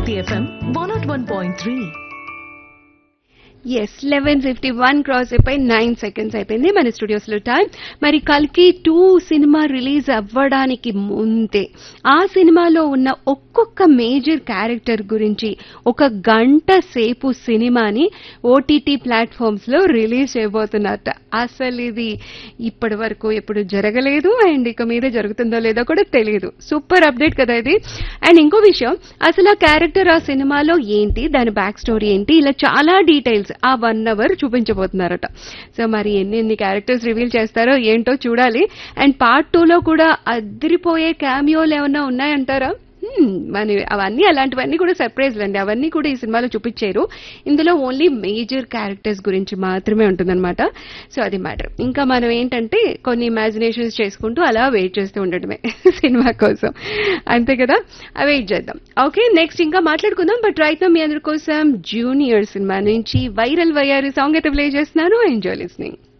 Hiti FM 101.3. Yes eleven fifty one cross అయిపోయి nine seconds అయిపోయింది మన స్టూడియోస్ లో టైం మరి కల్కి టూ సినిమా రిలీజ్ అవ్వడానికి ముందే ఆ సినిమాలో ఉన్న ఒక్కొక్క మేజర్ క్యారెక్టర్ గురించి ఒక గంట సేపు సినిమాని ఓటీటీ ప్లాట్ఫామ్స్ లో రిలీజ్ చేయబోతున్నారట అసలు ఇది ఇప్పటి వరకు ఎప్పుడు జరగలేదు అండ్ ఇక మీద జరుగుతుందో లేదో కూడా తెలియదు సూపర్ అప్డేట్ కదా ఇది అండ్ ఇంకో విషయం అసలు ఆ క్యారెక్టర్ ఆ సినిమాలో ఏంటి దాని బ్యాక్ స్టోరీ ఏంటి ఇలా చాలా డీటెయిల్స్ ఆ వన్ అవర్ చూపించబోతున్నారట సో మరి ఎన్ని ఎన్ని క్యారెక్టర్స్ రివీల్ చేస్తారో ఏంటో చూడాలి అండ్ పార్ట్ టూలో కూడా అదిరిపోయే క్యామియోలు ఏమన్నా ఉన్నాయంటారా హ్మ్, మరి అవన్నీ అలాంటివన్నీ కూడా సర్ప్రైజ్లు అండి అవన్నీ కూడా ఈ సినిమాలో చూపించారు ఇందులో ఓన్లీ మేజర్ క్యారెక్టర్స్ గురించి మాత్రమే ఉంటుందన్నమాట సో అది మ్యాటర్ ఇంకా మనం ఏంటంటే కొన్ని ఇమాజినేషన్స్ చేసుకుంటూ అలా వెయిట్ చేస్తూ ఉండటమే సినిమా కోసం అంతే కదా అవి వెయిట్ చేద్దాం ఓకే నెక్స్ట్ ఇంకా మాట్లాడుకుందాం బట్ రైట్ మీ అందరి కోసం జూనియర్ సినిమా నుంచి వైరల్ వయ్యారి సాంగ్ అయితే ప్లే చేస్తున్నాను ఎంజాయ్ లిస్నింగ్